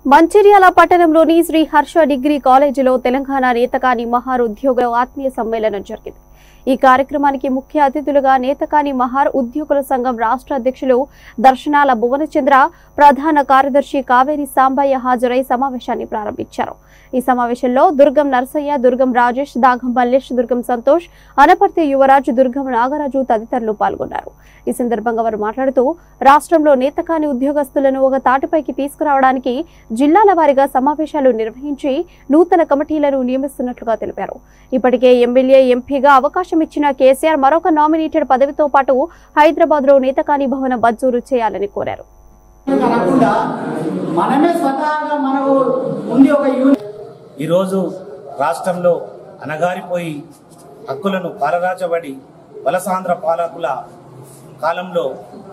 మంచిర్యాల పట్టణంలోని శ్రీ హర్ష డిగ్రీ కాలేజీలో తెలంగాణ నేతకాని మహార్ ఉద్యోగుల ఆత్మీయ సమ్మేళనం జరిగింది ఈ కార్యక్రమానికి ముఖ్య అతిథులుగా నేతకాని మహార్ ఉద్యోగుల సంఘం రాష్ట్ర అధ్యక్షులు దర్శనాల భువనచంద్ర ప్రధాన కార్యదర్శి కావేరి సాంబయ్య హాజరై సమావేశాన్ని ప్రారంభించారు ఈ సమావేశంలో దుర్గం నరసయ్య దుర్గం రాజేష్ దాగం మల్లేష్ దుర్గం సంతోష్ అనపర్తి యువరాజ్ దుర్గం నాగరాజు తదితరులు పాల్గొన్నారు ఈ సందర్భంగా వారు మాట్లాడుతూ రాష్ట్రంలో నేతకాని ఉద్యోగస్తులను ఒక తాటిపైకి తీసుకురావడానికి జిల్లాల వారీగా సమావేశాలు నిర్వహించి నూతన కమిటీలను నియమిస్తున్నట్లుగా తెలిపారు ఇప్పటికే ఎమ్మెల్యే ఎంపీగా అవకాశం ఇచ్చిన కేసీఆర్ మరొక నామినేటెడ్ పదవితో పాటు హైదరాబాద్ లో నేతకాని భవన బజ్జూరు చేయాలని కోరారు కాకుండా మనమే స్వతహాగా మనకు ఉండి ఒక యూనిట్ ఈరోజు రాష్ట్రంలో అనగారిపోయి హక్కులను పాలరాచబడి వలసాంధ్ర పాలకుల కాలంలో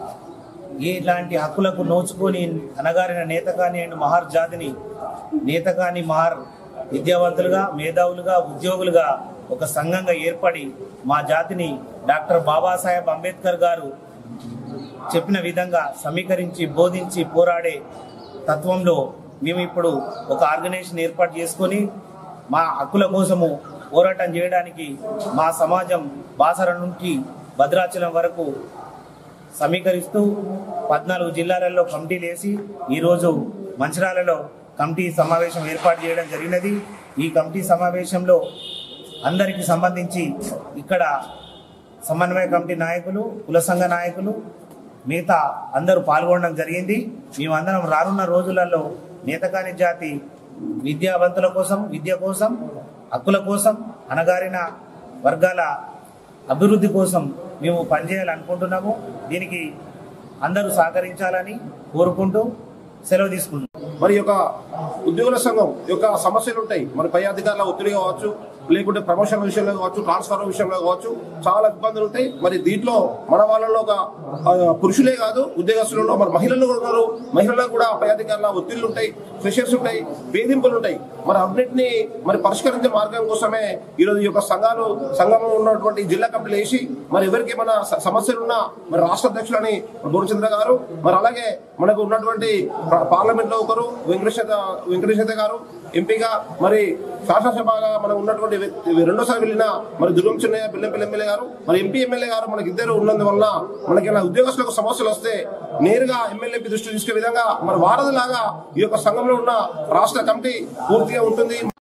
ఇలాంటి హక్కులకు నోచుకొని అనగారిన నేతకాని అండ్ మహార్ జాతిని నేతకాని మహార్ విద్యావంతులుగా మేధావులుగా ఉద్యోగులుగా ఒక సంఘంగా ఏర్పడి మా జాతిని డాక్టర్ బాబాసాహెబ్ అంబేద్కర్ గారు చెప్పిన విధంగా సమీకరించి బోధించి పోరాడే తత్వంలో మేము ఇప్పుడు ఒక ఆర్గనైజేషన్ ఏర్పాటు చేసుకొని మా హక్కుల కోసము పోరాటం చేయడానికి మా సమాజం బాసర నుంచి భద్రాచలం వరకు సమీకరిస్తూ పద్నాలుగు జిల్లాలలో కమిటీలు వేసి ఈరోజు మంచిర్యాలలో కమిటీ సమావేశం ఏర్పాటు చేయడం జరిగినది ఈ కమిటీ సమావేశంలో అందరికి సంబంధించి ఇక్కడ సమన్వయ కమిటీ నాయకులు కుల సంఘ నాయకులు మిగతా అందరూ పాల్గొనడం జరిగింది మేమందరం రానున్న రోజులలో నేతకాని జాతి విద్యావంతుల కోసం విద్య కోసం హక్కుల కోసం అణగారిన వర్గాల అభివృద్ధి కోసం మేము పనిచేయాలనుకుంటున్నాము దీనికి అందరూ సహకరించాలని కోరుకుంటూ సెలవు తీసుకుంటున్నాం మరి యొక్క ఉద్యోగుల సంఘం యొక్క సమస్యలు ఉంటాయి మరి పై అధికారుల ఒత్తిడి కావచ్చు లేకుంటే ప్రమోషన్ విషయంలో కావచ్చు ట్రాన్స్ఫర్ విషయంలో కావచ్చు చాలా ఇబ్బందులు ఉంటాయి మరి దీంట్లో మన వాళ్ళలో ఒక ఆ, పురుషులే కాదు ఉద్యోగస్తులలో మరి మహిళలు కూడా ఉన్నారు మహిళలకు కూడా పై అధికారుల ఒత్తిళ్లు ఉంటాయి ప్రెషర్స్ ఉంటాయి వేధింపులు ఉంటాయి మరి అన్నింటినీ మరి పరిష్కరించే మార్గం కోసమే ఈరోజు ఈ యొక్క సంఘాలు సంఘంలో ఉన్నటువంటి జిల్లా కమిటీలు వేసి మరి ఎవరికి ఏమైనా స- సమస్యలు ఉన్నా మరి రాష్ట్ర అధ్యక్షులని భువనచంద్ర గారు మరి అలాగే మనకు ఉన్నటువంటి పా- పార్లమెంట్ లో ఒకరు వెంకటేశ్వర వెంకటేశ్వర గారు ఎంపీగా మరి శాసనసభగా మనకు ఉన్నటువంటి వ్యక్తి రెండోసారి వెళ్ళిన మరి దుర్గం చిన్నయ్య బెల్లంపల్లి ఎమ్మెల్యే గారు మరి ఎంపీ ఎమ్మెల్యే గారు మనకి ఇద్దరు ఉన్నందువల్ల మనకి ఇలా ఉద్యోగస్తులకు సమస్యలు వస్తే నేరుగా ఎమ్మెల్యే దృష్టి తీసుకునే విధంగా మరి వారధిలాగా ఈ యొక్క సంఘంలో ఉన్న రాష్ట్ర కమిటీ పూర్తిగా ఉంటుంది